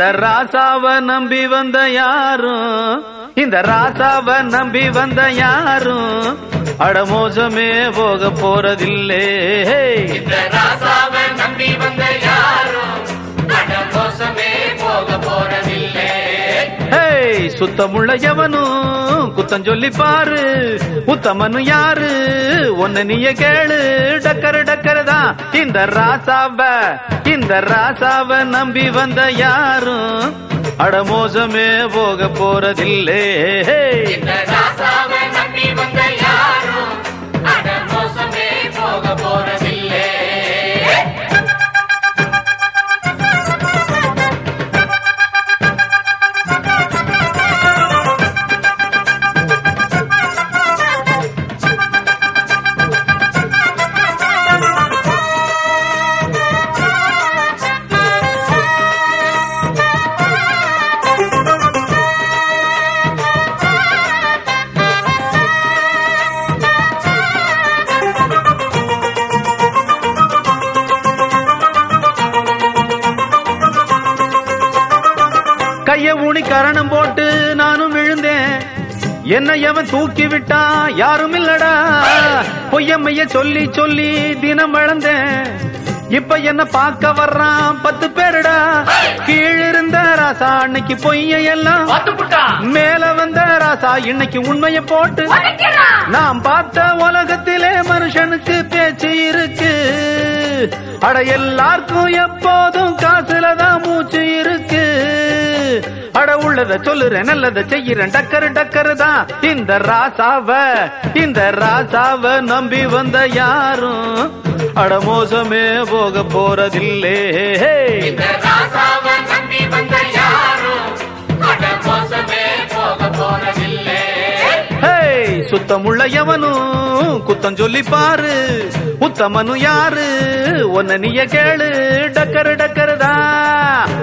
இந்த ராசாவ நம்பி வந்த யாரும் இந்த ராசாவ நம்பி வந்த யாரும் அடமோசமே போக போறதில்லே இந்த ராசாவை நம்பி வந்த யாரும் அட மோசமே போக போறதில்லை ஹேய் சுத்தமுள்ள எவனும் குத்தம் சொல்லி பாரு உத்தமனு யாரு ஒன்னு நீய கேளு டக்கரு டக்கரு தான் இந்த ராசாவ இந்த ராசாவ நம்பி வந்த யாரும் அடமோசமே போக போறதில்லே இந்த ராசாவை நம்பி வந்த யாரும் அட மோசமே போக போறதில்லை கைய ஊனி கரணம் போட்டு நானும் விழுந்தேன் என்ன எவன் தூக்கி விட்டா யாரும் இல்லடா பொய்யம்மைய சொல்லி சொல்லி தினம் வளர்ந்தேன் இப்ப என்ன பார்க்க வர்றான் பத்து பேருடா கீழிருந்த ராசா அன்னைக்கு பொய்ய எல்லாம் மேல வந்த ராசா இன்னைக்கு உண்மைய போட்டு நாம் பார்த்த உலகத்திலே மனுஷனுக்கு பேச்சு இருக்கு அட எல்லாருக்கும் எப்போதும் காசுல தான் மூச்சு இருக்கு அட உள்ளத சொல்லுறேன் நல்லத செய்யறேன் டக்கரு டக்கரு தான் இந்த ராசாவ இந்த ராசாவ நம்பி வந்த யாரும் அட மோசமே போக போறதில்லே இந்த ராசாவை நம்பி வந்த யாரும் அட மோசமே போக போறதில்லை ஹேய் சுத்தமுள்ள எவனும் குத்தம் சொல்லி பாரு உத்தமனு யாரு ஒன்ன நீய கேளு டக்கரு டக்கரு தான்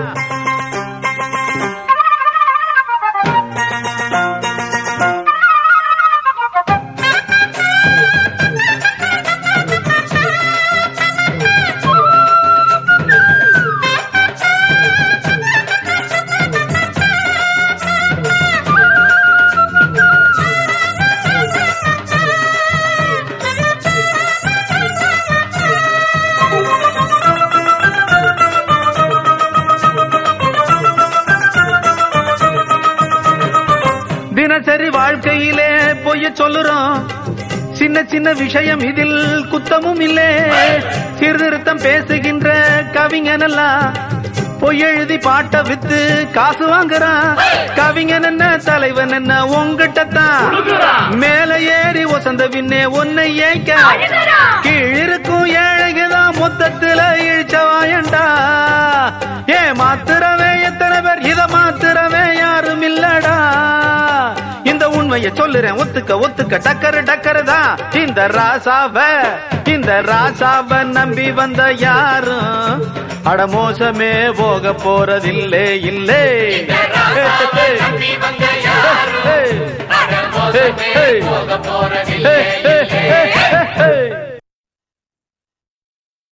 தினசரி வாழ்க்கையிலே பொய்ய சொல்லுறோம் சின்ன சின்ன விஷயம் இதில் குத்தமும் இல்லே சீர்திருத்தம் பேசுகின்ற கவிஞனெல்லாம் பொய் எழுதி பாட்ட வித்து காசு வாங்குறான் கவிஞன் என்ன தலைவன் என்ன உங்கிட்ட தான் மேல ஏறி ஒசந்த பின்னே உன்னை ஏய்க்க கீழிருக்கும் ஏழைகதான் மொத்தத்துல இழிச்சவாயண்டா ஏ மாத்திரவே எத்தனை பேர் இத மாத்திரவே யாரும் இல்லடா இந்த உண்மைய சொல்லுறேன் ஒத்துக்க ஒத்துக்க டக்கரு டக்கரு தான் இந்த ராசாவ இந்த ராசாவ நம்பி வந்த யாரும் அட மோசமே போக போறதில்லே இல்லே இந்த ராசாவை நம்பி வந்த யாரும் அட மோசமே போக போறதில்லை